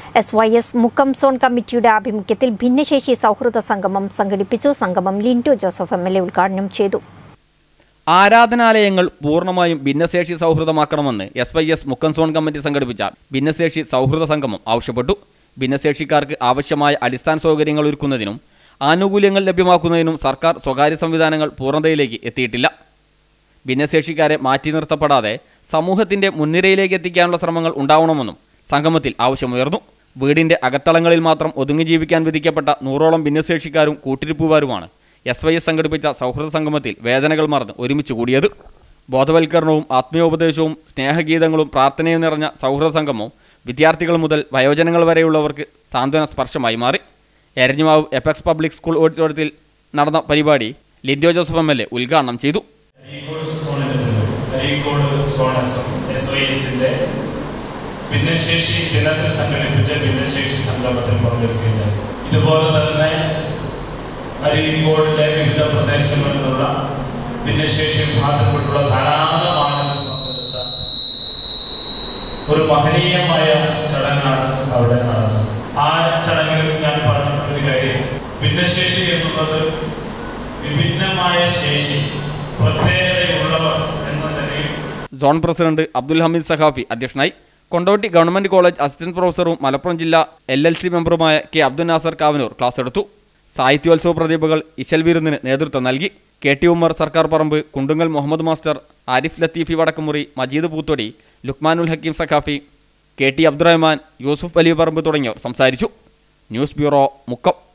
S Y S Mukkam zone കമ്മിറ്റിയുടെ ആഭിമുഖ്യത്തിൽ ഭിന്നശേഷി സൗഹൃദ സംഗമം സംഘടിപ്പിച്ചു സംഗമം Lindo Joseph M L A ഉദ്ഘാടനം ചെയ്തു ആരാധനാലയങ്ങൾ പൂർണ്ണമായും ഭിന്നശേഷി സൗഹൃദമാക്കണമെന്ന് എസ് വൈ എസ് മുക്കം സോൺ കമ്മിറ്റി സംഘടിപ്പിച്ച ഭിന്നശേഷി സൗഹൃദ സംഗമം ആവശ്യപ്പെട്ടു ഭിന്നശേഷിക്കാർക്ക് ആവശ്യമായ അടിസ്ഥാന സൗകര്യങ്ങൾ ഒരുക്കുന്നതിനും ആനുകൂല്യങ്ങൾ ലഭ്യമാക്കുന്നതിനും സർക്കാർ സ്വകാര്യ സംവിധാനങ്ങൾ പൂർണ്ണതയിലേക്ക് എത്തിയിട്ടില്ല ഭിന്നശേഷിക്കാരെ മാറ്റി നിർത്തപ്പെടാതെ സമൂഹത്തിന്റെ മുൻനിരയിലേക്ക് എത്തിക്കാനുള്ള ശ്രമങ്ങൾ ഉണ്ടാവണമെന്നും സംഗമത്തിൽ ആവശ്യമുയർന്നു വീടിന്റെ അകത്തളങ്ങളിൽ മാത്രം ഒതുങ്ങി ജീവിക്കാൻ വിധിക്കപ്പെട്ട നൂറോളം ഭിന്നശേഷിക്കാരും കൂട്ടിരിപ്പുകാരുമാണ് എസ് വൈ എസ് സംഘടിപ്പിച്ച സൗഹൃദ സംഗമത്തിൽ വേദനകൾ മറന്ന് ഒരുമിച്ച് കൂടിയത് ബോധവൽക്കരണവും ആത്മീയോപദേശവും സ്നേഹഗീതങ്ങളും പ്രാർത്ഥനയും നിറഞ്ഞ സൗഹൃദ സംഗമവും വിദ്യാർത്ഥികൾ മുതൽ വയോജനങ്ങൾ വരെയുള്ളവർക്ക് സാന്ത്വന സ്പർശമായി മാറി എരഞ്ഞിമാവ് എപെക്സ് പബ്ലിക് സ്കൂൾ ഓഡിറ്റോറിയത്തിൽ നടന്ന പരിപാടി Lindo Joseph M L A ഉദ്ഘാടനം ചെയ്തു അരീക്കോട് സോണിൽ അരീക്കോട് സോൺ എസ് വൈ എസിന്റെ ഭിന്നശേഷി ദിനത്തിൽ സംഘടിപ്പിച്ച ഭിന്നശേഷി സംഗമത്തിൽ പങ്കെടുക്കുകയുണ്ടായി ഇതുപോലെ തന്നെ അരീക്കോടിലെ വിവിധ പ്രദേശങ്ങളിലുള്ള ഭിന്നശേഷി വിഭാഗത്തിൽപ്പെട്ടുള്ള ധാരാളം ആളുകൾ പങ്കെടുത്ത ഒരു മഹനീയമായ ചടങ്ങാണ് അവിടെ നടന്നത് ആ ചടങ്ങിൽ ഞാൻ പറഞ്ഞിട്ടൊരു കാര്യം ഭിന്നശേഷി എന്നുള്ളത് വിഭിന്നമായ ശേഷി പ്രത്യേകതയുള്ളവർ എന്ന നിലയിൽ സോൺ പ്രസിഡന്റ് അബ്ദുൽ ഹമീദ് സഖാഫി അധ്യക്ഷനായി കൊണ്ടോട്ടി ഗവൺമെന്റ് കോളേജ് അസിസ്റ്റന്റ് പ്രൊഫസറും മലപ്പുറം ജില്ലാ എൽ എൽ സി മെമ്പറുമായ കെ അബ്ദുൽ നാസർ കാവനൂർ ക്ലാസ് എടുത്തു സാഹിത്യോത്സവ പ്രതിഭകൾ ഇശൽ വിരുന്നിന് നേതൃത്വം നൽകി കെ ടി ഉമ്മർ സർക്കാർ പറമ്പ് കുണ്ടുങ്ങൽ മുഹമ്മദ് മാസ്റ്റർ ആരിഫ് ലത്തീഫി വടക്കുമുറി മജീദ് പൂത്തൊടി ലുക്മാനുൽ ഹക്കീം സഖാഫി കെ ടി അബ്ദുറഹ്മാൻ യൂസുഫ് അലി പറമ്പ് തുടങ്ങിയവർ സംസാരിച്ചു ന്യൂസ് ബ്യൂറോ മുക്കം